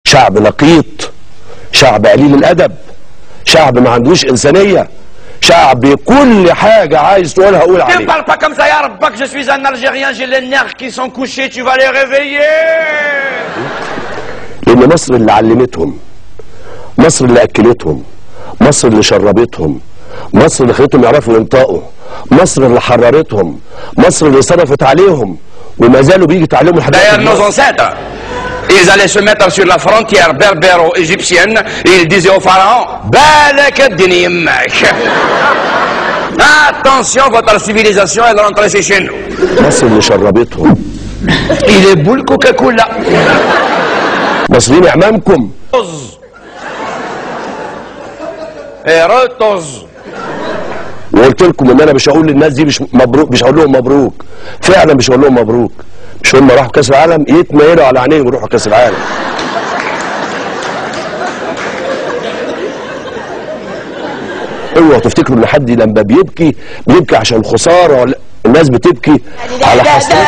شعب لقيط شعب قليل الادب شعب ما عندوش انسانيه شعب كل حاجه عايز تقولها قول Ne عليه parle pas comme ça, Yarbak, je suis un Algérien, j'ai les nerfs qui sont couchés, tu vas les réveiller لان مصر اللي علمتهم مصر اللي اكلتهم مصر اللي شربتهم مصر اللي خلتهم يعرفوا ينطقوا مصر اللي حررتهم مصر اللي صرفت عليهم وما زالوا بيجي تعلموا لحد D'ailleurs, دلوقتي nos ancêtres, ils allaient se mettre sur la frontière berbéro-égyptienne et ils disaient au pharaon Balak ad-din yemmak. Attention, votre civilisation, elle rentre chez nous. مصر اللي شربتهم Il est boule Coca-Cola. مصريين اعمامكم Et retoz. وقلت لكم ان انا مش هقول للناس دي مش مبروك مش هقول لهم مبروك فعلا مش هقول لهم مبروك مش هم راحوا كاس العالم يتنيلوا على عينيهم يروحوا كاس العالم اوعوا تفتكروا ان حد لما بيبكي بيبكي عشان خساره ولا الناس بتبكي على حسرات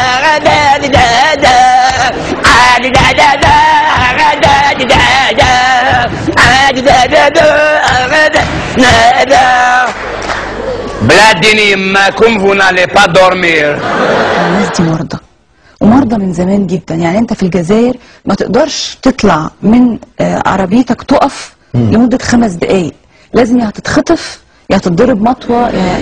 بلاد دين يماكم vous n'allez pas dormir. الناس دي مرضى ومرضى من زمان جدا يعني انت في الجزائر ما تقدرش تطلع من آه، عربيتك تقف لمدة خمس دقايق لازم يا هتتخطف يا هتتضرب مطوة يا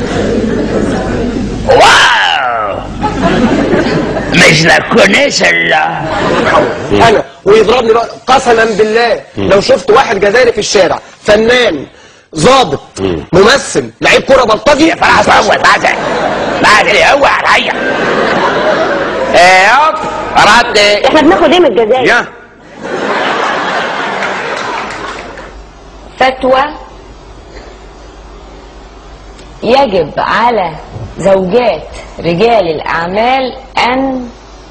Waouh Mais je la connais celle-là. انا ويضربني بقى قسما بالله لو شفت واحد جزائري في الشارع فنان ظابط ممثل لعيب كوره بلطجي خلاص اول بعد بعد الاول هيا ايه هوب رد احنا بناخد ايه من الجزائر يا فتوى يجب على زوجات رجال الأعمال أن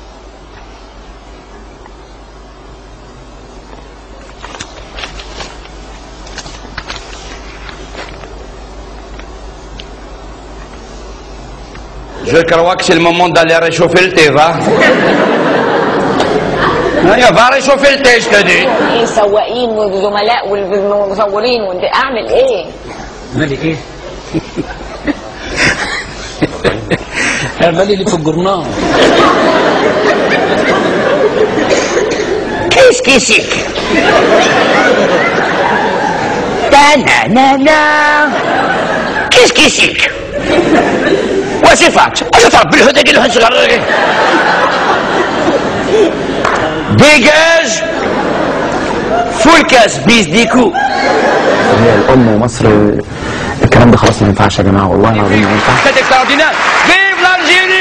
Je crois que c'est le moment d'aller réchauffer le thé, va. Allez, va réchauffer le thé, je te dis. إيه سواقين وزملاء والمصورين وانت أعمل إيه؟ مالي ايه؟ مالي اللي في الجرنان Qu'est-ce que c'est que Ta-na-na-na. Qu'est-ce que c'est que وصفات وصفات بالهدى قلها صغر ديجاج فول كاس بيس ديكو هي الام ومصر الكلام ده خلاص ما ينفعش يا جماعه والله العظيم ما ينفعش C'est extraordinaire Vive l'Algérie